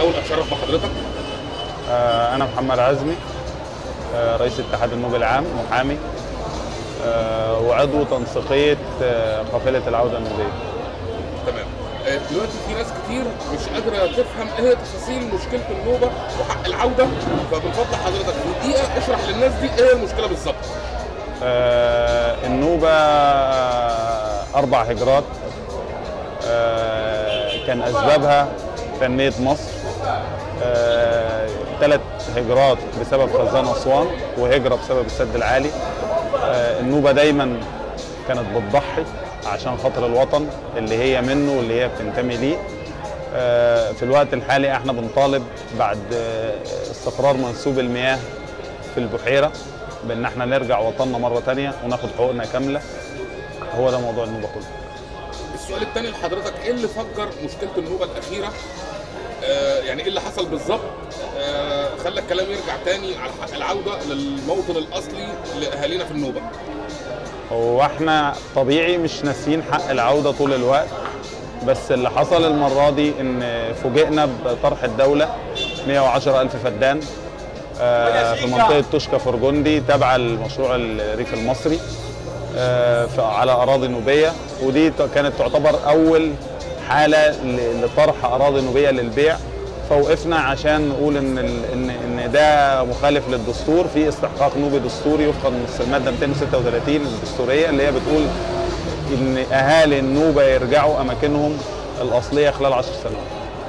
الاول اتشرف بحضرتك آه، أنا محمد عزمي آه، رئيس اتحاد النوبة العام محامي آه، وعضو تنسيقية آه، قافلة العودة النوبية تمام آه، دلوقتي في ناس كتير مش قادره تفهم ايه هي تفاصيل مشكله النوبه وحق العوده فبنفضل حضرتك في دقيقه اشرح للناس دي ايه هي المشكله بالظبط آه، النوبة آه، أربع هجرات آه، كان أسبابها تنمية مصر ثلاث هجرات بسبب خزان أسوان وهجرة بسبب السد العالي آه، النوبة دايما كانت بتضحي عشان خاطر الوطن اللي هي منه واللي هي بتنتمي ليه آه، في الوقت الحالي احنا بنطالب بعد آه، استقرار منسوب المياه في البحيرة بان احنا نرجع وطننا مرة تانية وناخد حقوقنا كاملة هو ده موضوع النوبة كله السؤال الثاني لحضرتك ايه اللي فجر مشكله النوبه الاخيره آه يعني ايه اللي حصل بالظبط آه خلى الكلام يرجع تاني على حق العوده للموطن الاصلي لاهالينا في النوبه هو احنا طبيعي مش ناسيين حق العودة طول الوقت بس اللي حصل المرة دي ان فوجئنا بطرح الدولة 110 ألف فدان آه، في منطقة توشكا فرجندي تابعة لمشروع الريف المصري آه، ف- على أراضي نوبية ودي ت- كانت تعتبر أول حالة ل- لطرح أراضي نوبية للبيع فوقفنا عشان نقول ان ال- ان ان ده مخالف للدستور في استحقاق نوبي دستوري وفقا الماده 236 الدستوريه اللي هي بتقول ان اهالي النوبه يرجعوا اماكنهم الاصليه خلال 10 سنوات.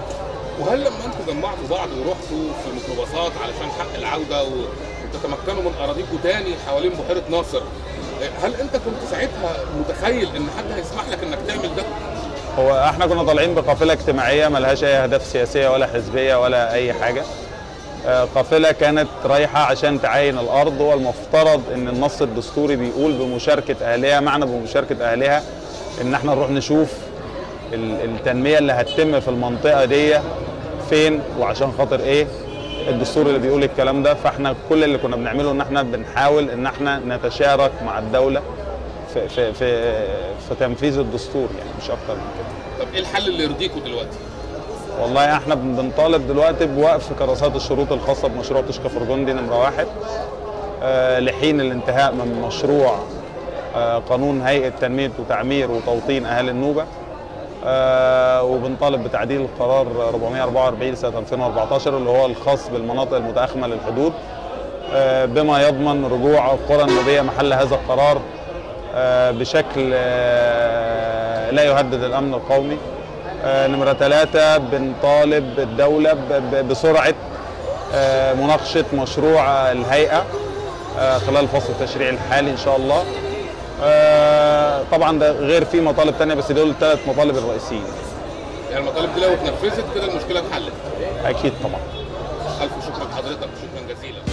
وهل لما انتوا جمعتوا بعض ورحتوا في ميكروباصات علشان حق العوده و- وتتمكنوا من اراضيكم تاني حوالين بحيره ناصر آه، هل انت كنت ساعتها متخيل ان حد هيسمح لك انك تعمل ده؟ هو احنا كنا طالعين بقافله اجتماعيه ملهاش اي اهداف سياسيه ولا حزبيه ولا اي حاجه. آه، قافله كانت رايحه عشان تعاين الارض والمفترض ان النص الدستوري بيقول بمشاركه اهلها معنى بمشاركه اهلها ان احنا نروح نشوف ال- التنميه اللي هتتم في المنطقه دي فين وعشان خاطر ايه الدستور اللي بيقول الكلام ده فاحنا كل اللي كنا بنعمله ان احنا بنحاول ان احنا نتشارك مع الدوله في في في, في تنفيذ الدستور يعني مش اكتر من كده طب ايه الحل اللي يرضيكم دلوقتي؟ والله احنا بن- بنطالب دلوقتي بوقف كراسات الشروط الخاصه بمشروع تشكى فرجندي نمره واحد آه لحين الانتهاء من مشروع آه قانون هيئه تنميه وتعمير وتوطين اهالي النوبه آه وبنطالب بتعديل القرار 444 سنه 2014 اللي هو الخاص بالمناطق المتاخمه للحدود آه بما يضمن رجوع القرى النوبيه محل هذا القرار آه بشكل آه لا يهدد الامن القومي آه، نمرة ثلاثة بنطالب الدولة ب- ب- بسرعة آه، مناقشة مشروع آه، الهيئة آه، خلال الفصل التشريعي الحالي إن شاء الله آه، طبعا ده غير في مطالب تانية بس دول الثلاث مطالب الرئيسيين يعني المطالب دي لو اتنفذت كده المشكله اتحلت أكيد طبعا الف شكر لحضرتك شكرا جزيلا